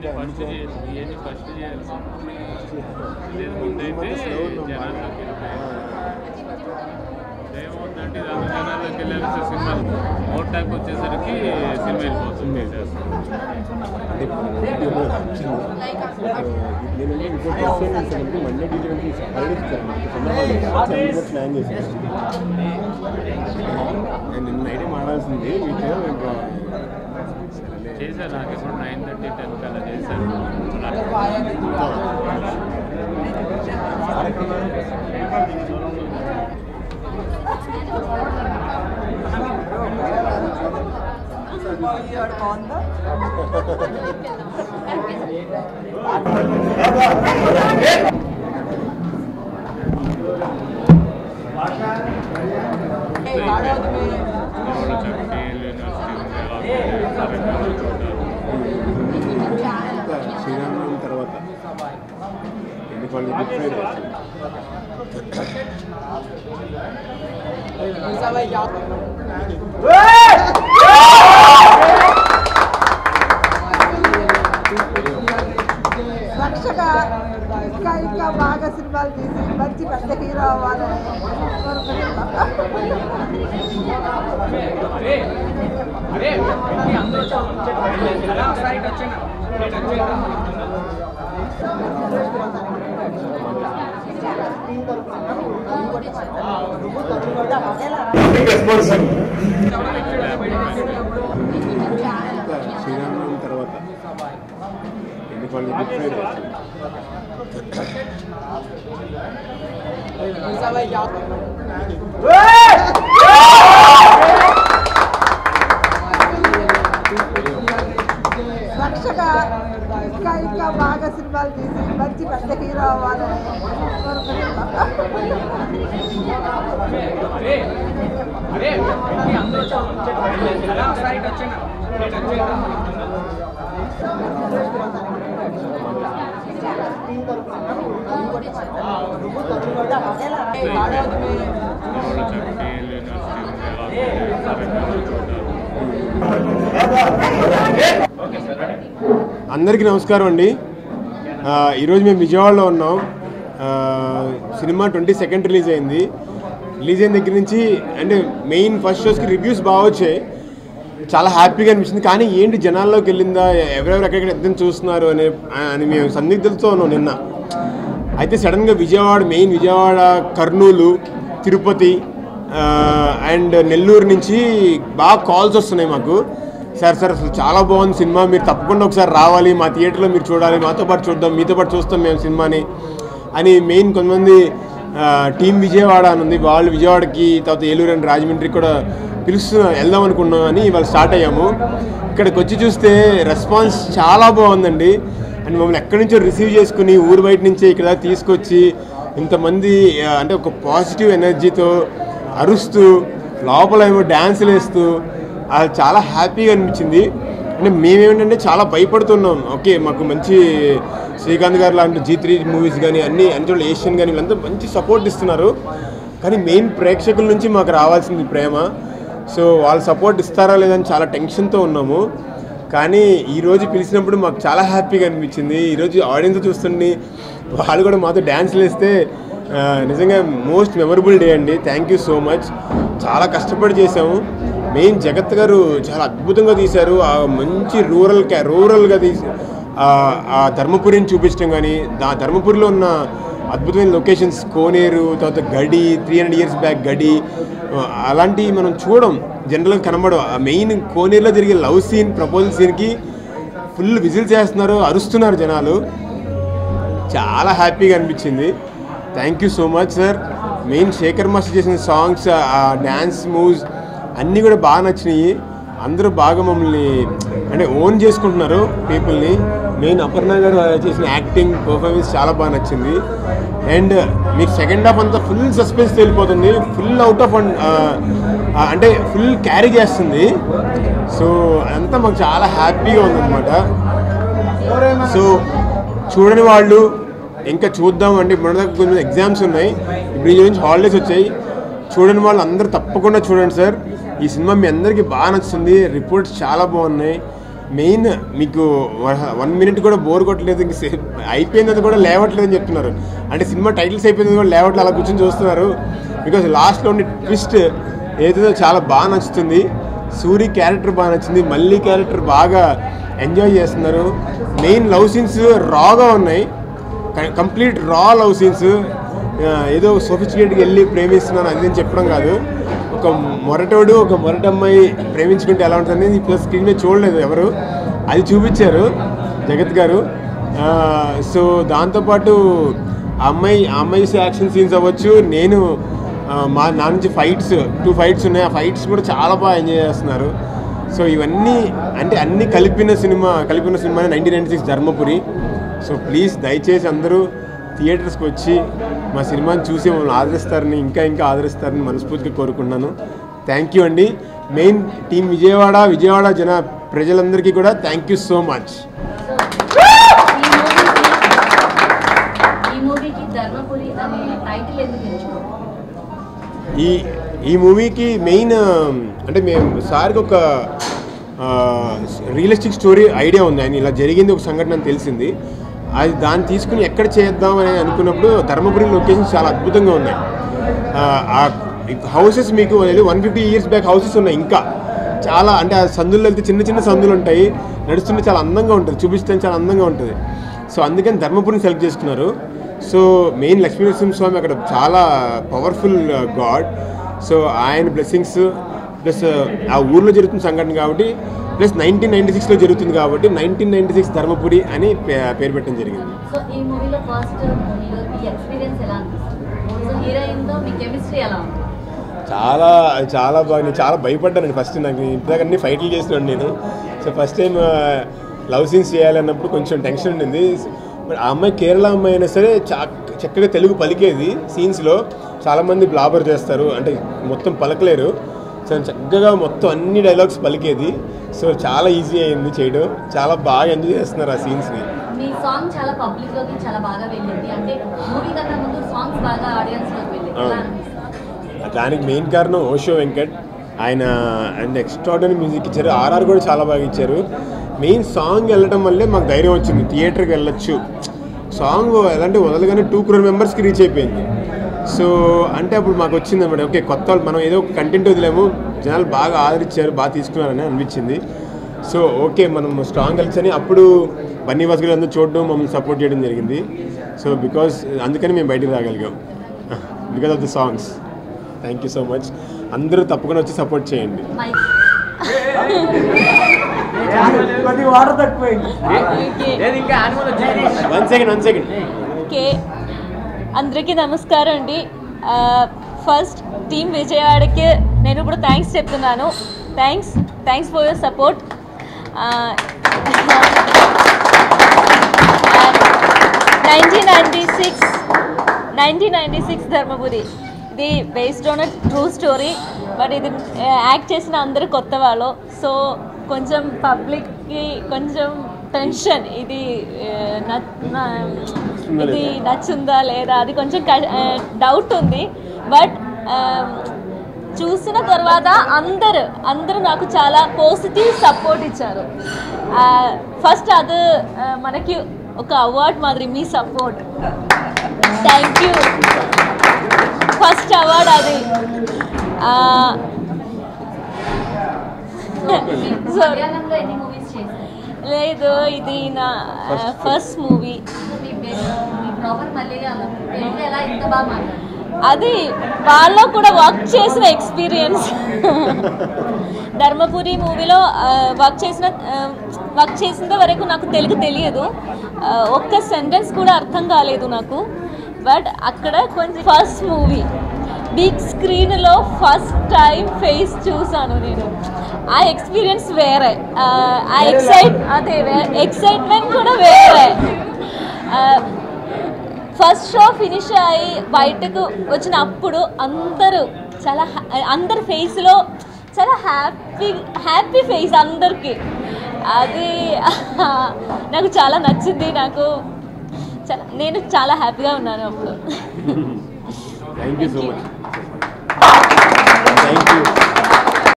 ఇవన్నీ ఫస్ట్ చేయాలి ఇవన్నీ ఫస్ట్ చేయాలి లేదు ముందైతే జనాల్లోకి వెళ్ళిపోయాయి ఏమవుతుందంటే ఇది అందరూ జనాల్లోకి వెళ్ళాలి సినిమా ఓట్ ట్యాక్ వచ్చేసరికి సినిమా వెళ్ళిపోతుంది అంటే ఇప్పుడు నేను ఇంకో క్వశ్చన్ చేశానంటే మండే టీచర్కి హాలిడేస్ ఇచ్చాను ప్లాన్ చేశాను నేను నిన్న నైటే మాడాల్సింది మీకు ఇంకా సరేలే చేశాను నాకు ఇప్పుడు నైన్ థర్టీ టెన్ కల్లా చేశాను మామూలు చెప్పి యూనివర్సిటీ ఉంది ఇంకా శ్రీరామనవమి తర్వాత ఎన్ని వాళ్ళు గుడ్ ఫ్రైడే రక్షక ఇంకా ఇంకా బాగా సినిమాలు తీసి మంచి పెద్ద హీరో అవ్వాలని కోరుకుంటున్నాం ఇంకా శ్రీరామనవమి తర్వాత ఎన్ని వాళ్ళు గుడ్ ఫ్రైడే రక్షక ఇంకా ఇంకా బాగా సినిమాలు తీసి మంచి పెద్ద హీరో అవ్వాలని కోరుకుంటున్నాం మామూలు చెప్పి యూనివర్సిటీ ఉంది అందరికీ నమస్కారం అండి ఆ, ఈరోజు మేము విజయవాడలో ఉన్నాం ఆ, సినిమా ట్వంటీ సెకండ్ రిలీజ్ అయింది రిలీజ్ అయిన దగ్గర నుంచి అంటే మెయిన్ ఫస్ట్ షోస్కి రివ్యూస్ బాగా వచ్చాయి చాలా హ్యాపీగా అనిపించింది కానీ ఏంటి జనాల్లోకి వెళ్ళిందా ఎవరెవరు ఎక్కడెక్కడ ఎంత చూస్తున్నారు అని అని మేము సందిగ్ధులతో ఉన్నాం నిన్న అయితే సడన్గా విజయవాడ మెయిన్ విజయవాడ కర్నూలు తిరుపతి అండ్ నెల్లూరు నుంచి బాగా కాల్స్ వస్తున్నాయి మాకు సార్ సార్ అసలు చాలా బాగుంది సినిమా మీరు తప్పకుండా ఒకసారి రావాలి మా థియేటర్లో మీరు చూడాలి మాతో పాటు చూద్దాం మీతో పాటు చూస్తాం మేము సినిమాని అని మెయిన్ కొంతమంది టీం విజయవాడ అని ఉంది వాళ్ళు విజయవాడకి తర్వాత ఏలూరు అండ్ రాజమండ్రి కూడా పిలుస్తున్నా వెళ్దాం అనుకున్నాం అని ఇవాళ స్టార్ట్ అయ్యాము ఇక్కడికి వచ్చి చూస్తే రెస్పాన్స్ చాలా బాగుందండి అండ్ మమ్మల్ని ఎక్కడి నుంచో రిసీవ్ చేసుకుని ఊరు బయట నుంచి ఇక్కడ దాకా తీసుకొచ్చి ఇంతమంది ఆ, అంటే ఒక పాజిటివ్ ఎనర్జీతో అరుస్తూ లోపల ఏమో డ్యాన్సులు వేస్తూ అది చాలా హ్యాపీగా అనిపించింది అంటే మేమేంటంటే చాలా భయపడుతున్నాం ఓకే మాకు మంచి శ్రీకాంత్ గారు లాంటి జీ త్రీ మూవీస్ కానీ అన్ని అన్ని చోట్ల ఏషియన్ కానీ వీళ్ళంతా మంచి సపోర్ట్ ఇస్తున్నారు కానీ మెయిన్ ప్రేక్షకుల నుంచి మాకు రావాల్సింది ప్రేమ సో వాళ్ళు సపోర్ట్ ఇస్తారా లేదని చాలా టెన్షన్తో ఉన్నాము కానీ ఈరోజు పిలిచినప్పుడు మాకు చాలా హ్యాపీగా అనిపించింది ఈరోజు ఆడియన్స్ చూస్తుండి వాళ్ళు కూడా మాతో డ్యాన్స్లు వేస్తే ఆ, నిజంగా మోస్ట్ మెమరబుల్ డే అండి థ్యాంక్ యూ సో మచ్ చాలా కష్టపడి చేసాము మెయిన్ జగత్ గారు చాలా అద్భుతంగా తీశారు ఆ మంచి రూరల్ క్యా రూరల్గా తీసి ఆ- ఆ ధర్మపురిని చూపించడం కానీ దా ధర్మపురిలో ఉన్న అద్భుతమైన లొకేషన్స్ కోనేరు తర్వాత గడి త్రీ హండ్రెడ్ ఇయర్స్ బ్యాక్ గడి ఆ, అలాంటివి మనం చూడం జనరల్గా కనబడం ఆ మెయిన్ కోనేరులో జరిగే లవ్ సీన్ ప్రపోజల్ సీన్కి ఫుల్ విజిల్ చేస్తున్నారు అరుస్తున్నారు జనాలు చాలా హ్యాపీగా అనిపించింది thank you so much sir main Shekhar master చేసిన సాంగ్స్ ఆ డ్యాన్స్ మూవ్స్ అన్నీ కూడా బాగా నచ్చినాయి అందరూ బాగా మమ్మల్ని అంటే ఓన్ చేసుకుంటున్నారు పీపుల్ని మెయిన్ అపర్ణ గారు చేసిన యాక్టింగ్ పర్ఫార్మెన్స్ చాలా బాగా నచ్చింది అండ్ మీకు సెకండ్ హాఫ్ అంతా ఫుల్ సస్పెన్స్ వెళ్ళిపోతుంది ఫుల్ అవుట్ ఆఫ్ అంటే ఫుల్ క్యారీ చేస్తుంది సో అదంతా మాకు చాలా హ్యాపీగా ఉందన్నమాట సో చూడని వాళ్ళు ఇంకా చూద్దాం అంటే ఇప్పుడు దాకా కొన్ని ఎగ్జామ్స్ ఉన్నాయి ఇప్పుడు ఈ నుంచి హాలిడేస్ వచ్చాయి చూడని వాళ్ళు అందరూ తప్పకుండా చూడండి సార్ ఈ సినిమా మీ అందరికీ బాగా నచ్చుతుంది రిపోర్ట్స్ చాలా బాగున్నాయి మెయిన్ మీకు వన్ మినిట్ కూడా బోర్ కొట్టలేదు ఇంక సే- అయిపోయిందని కూడా లేవట్లేదు అని చెప్తున్నారు అంటే సినిమా టైటిల్స్ అయిపోయింది కూడా లేవట్లేదు అలా కూర్చొని చూస్తున్నారు బికాజ్ లాస్ట్లో ఉండే ట్విస్ట్ ఏదైతే చాలా బాగా నచ్చుతుంది సూరి క్యారెక్టర్ బాగా నచ్చింది మళ్ళీ క్యారెక్టర్ బాగా ఎంజాయ్ చేస్తున్నారు మెయిన్ లవ్ సీన్స్ రాగా ఉన్నాయి కంప్లీట్ రా లవ్ సీన్స్ ఏదో సోఫిస్టికేట్కి వెళ్ళి ప్రేమిస్తున్నాను అది అని చెప్పడం కాదు ఒక మొరటోడు ఒక మొరటమ్మాయి ప్రేమించుకుంటే ఎలా ఉంటుంది ఇప్పుడు స్క్రీన్ మీద చూడలేదు ఎవరు అది చూపించారు జగత్ గారు ఆ, సో దాంతోపాటు ఆ అమ్మాయి ఆ అమ్మాయి యాక్షన్ సీన్స్ అవ్వచ్చు నేను ఆ, మా నా నుంచి ఫైట్స్ టూ ఫైట్స్ ఉన్నాయి ఆ ఫైట్స్ కూడా చాలా బాగా ఎంజాయ్ చేస్తున్నారు సో ఇవన్నీ అంటే అన్ని కలిపిన సినిమా కలిపిన cinema nineteen ninety six Dharmapuri so please దయచేసి అందరూ థియేటర్స్కి వచ్చి మా సినిమాని చూసి మమ్మల్ని ఆదరిస్తారని ఇంకా ఇంకా ఆదరిస్తారని మనస్ఫూర్తిగా కోరుకుంటున్నాను థ్యాంక్ యూ అండి మెయిన్ టీం విజయవాడ విజయవాడ జన ప్రజలందరికీ కూడా థ్యాంక్ యూ సో మచ్ ఈ మూవీకి ధర్మపురి అనే టైటిల్ ఎందుకు ఎంచుకోవాలి ఈ ఈ మూవీకి మెయిన్ అంటే మేము సార్కి ఒక రియలిస్టిక్ స్టోరీ ఐడియా ఉంది ఆయన ఇలా జరిగింది ఒక సంఘటన అని తెలిసింది అది దాన్ని తీసుకుని ఎక్కడ చేద్దాం అని అనుకున్నప్పుడు ధర్మపురి లొకేషన్స్ చాలా అద్భుతంగా ఉన్నాయి ఆ, ఆ హౌసెస్ మీకు one fifty years back houses ఉన్నాయి ఇంకా చాలా అంటే ఆ సందుల్లో వెళ్తే చిన్న చిన్న సందులు ఉంటాయి నడుస్తుంటే చాలా అందంగా ఉంటుంది చూపిస్తే చాలా అందంగా ఉంటుంది సో అందుకని ధర్మపురిని సెలెక్ట్ చేసుకున్నారు సో మెయిన్ లక్ష్మీనరసింహ స్వామి అక్కడ చాలా పవర్ఫుల్ గాడ్ సో ఆయన బ్లెస్సింగ్స్ ప్లస్ ఆ ఊర్లో జరుగుతున్న సంఘటన కాబట్టి ప్లస్ నైన్టీన్ నైన్టీ సిక్స్లో జరుగుతుంది కాబట్టి నైన్టీన్ నైన్టీ సిక్స్ ధర్మపురి అని పే- పేరు పెట్టడం జరిగింది సో ఈ మూవీలో ఫస్ట్ హీరో మీ ఎక్స్పీరియన్స్ ఎలా అనిపిస్తుంది సో హీరోయిన్తో మీ కెమిస్ట్రీ ఎలా ఉంది చాలా చాలా బాగా నేను చాలా భయపడ్డానండి ఫస్ట్ నాకు ఇంతదాకా అన్ని ఫైట్లు చేస్తున్నాను నేను so first time love scenes చేయాలన్నప్పుడు కొంచెం టెన్షన్ ఉండింది బట్ ఆ అమ్మాయి కేరళ అమ్మాయి అయినా సరే చా చక్కగా తెలుగు పలికేది సీన్స్లో చాలామంది బ్లాబర్ చేస్తారు అంటే మొత్తం పలకలేరు సో చక్కగా మొత్తం అన్ని డైలాగ్స్ పలికేది సో చాలా ఈజీ అయింది చేయడం చాలా బాగా ఎంజాయ్ చేస్తున్నారు ఆ సీన్స్ని మీ సాంగ్ చాలా పబ్లిక్ లోకి చాలా బాగా వెళ్ళింది అంటే మూవీ కన్నా ముందు సాంగ్స్ బాగా ఆడియన్స్ లోకి వెళ్ళింది ఎలా అవును. అనిపిస్తుంది దానికి మెయిన్ కారణం ఓషో వెంకట్ ఆయన అండ్ ఎక్స్ట్రాడనరీ మ్యూజిక్ ఇచ్చారు ఆర్ఆర్ కూడా చాలా బాగా ఇచ్చారు మెయిన్ సాంగ్ వెళ్ళడం వల్లే మాకు ధైర్యం వచ్చింది థియేటర్కి వెళ్ళొచ్చు సాంగ్ ఎలా అంటే వదలగానే టూ క్రోర్ మెంబర్స్కి రీచ్ అయిపోయింది సో అంటే అప్పుడు మాకు వచ్చింది అనమాట ఓకే కొత్త వాళ్ళు మనం ఏదో కంటెంట్ వదిలేము జనాలు బాగా ఆదరించారు బాగా తీసుకున్నారని అనిపించింది సో ఓకే మనం స్ట్రాంగ్ కలిసి అని అప్పుడు బన్నీ వాస్ గారు అందరూ చూడడం మమ్మల్ని సపోర్ట్ చేయడం జరిగింది సో బికాస్ అందుకని మేము బయటికి రాగలిగాం because of the songs thank you so much అందరూ తప్పకుండా వచ్చి సపోర్ట్ చేయండి మైక్ కొద్ది వాటర్ తక్కువైంది లేదు ఇంకా యానిమల్ వచ్చింది one second one second okay అందరికీ నమస్కారం అండి ఫస్ట్ టీం విజయవాడకి నేను ఇప్పుడు థ్యాంక్స్ చెప్తున్నాను thanks thanks for your support nineteen ninety six nineteen ninety six Dharmapuri ఇది based on a true story but ఇది యాక్ట్ చేసిన అందరూ కొత్త వాళ్ళు సో కొంచెం పబ్లిక్కి కొంచెం టెన్షన్ ఇది ఆ, నచ్- నా- ఇది నచ్చుందా లేదా అది కొంచెం డౌట్ ఉంది బట్ చూసిన తర్వాత అందరు అందరూ నాకు చాలా పాజిటివ్ సపోర్ట్ ఇచ్చారు ఫస్ట్ అది ఆ, మనకి ఒక అవార్డ్ మాదిరి మీ support thank you first award అది సో మలయాళంలో ఎన్ని మూవీస్ చేశారు లేదు ఇది నా ఫస్ట్ మూవీ మీ పేరు మీ ప్రాపర్ మలయాళం తెలుగు ఎలా ఇంత బాగా మాట్లాడారు అది వాళ్ళలో కూడా వర్క్ చేసిన ఎక్స్పీరియన్స్ ధర్మపురి మూవీలో వర్క్ చేసిన వర్క్ చేసినంత వరకు నాకు తెలుగు తెలియదు ఆ, ఒక్క సెంటెన్స్ కూడా అర్థం కాలేదు నాకు బట్ అక్కడ కొంచెం ఫస్ట్ మూవీ బిగ్ స్క్రీన్లో ఫస్ట్ టైం ఫేస్ చూసాను నేను ఆ ఎక్స్పీరియన్స్ వేరే ఆ, ఆ ఎక్సైట్ అదే ఎక్సైట్మెంట్ కూడా వేరే ఆ, ఫస్ట్ షో ఫినిష్ అయ్యి బయటకు వచ్చినప్పుడు అందరూ చాలా హ్యా- అందరి ఫేస్లో చాలా హ్యాపీ హ్యాపీ ఫేస్ అందరికి అది నాకు చాలా నచ్చింది నాకు చాలా నేను చాలా హ్యాపీగా ఉన్నాను అప్పుడు థ్యాంక్ యూ సో మచ్